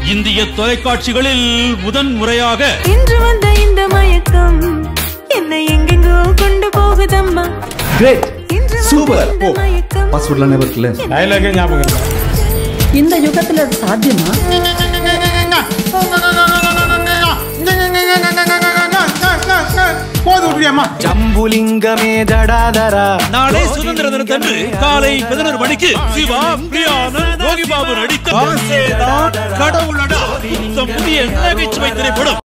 இந்திய தொலைக்காட்சிகளில் முதன் முறையாக இன்று வந்த இந்த மயக்கம் என்னை எங்கெங்கோ கொண்டு போகுதம்மா கிரேட் இன்று வந்த சூப்பர் இந்த ஓ மயக்கம் பாஸ்வேர்ட்லாம் ஞாபகம் இருக்குல்ல டயலாகே ஞாபகம் இல்லை இந்த யுகத்துல அது சாத்தியமா போது விட்டுறியம்மா ஜம்புலிங்கமே ஜடாதரா நாளை சுதந்திர தினத்தன்று காலை பதினோரு மணிக்கு சிவா பிரியானந்த் யோகி பாபு நடித்த கடவுளடா இந்த புதிய நகைச்சுவை திரைப்படம்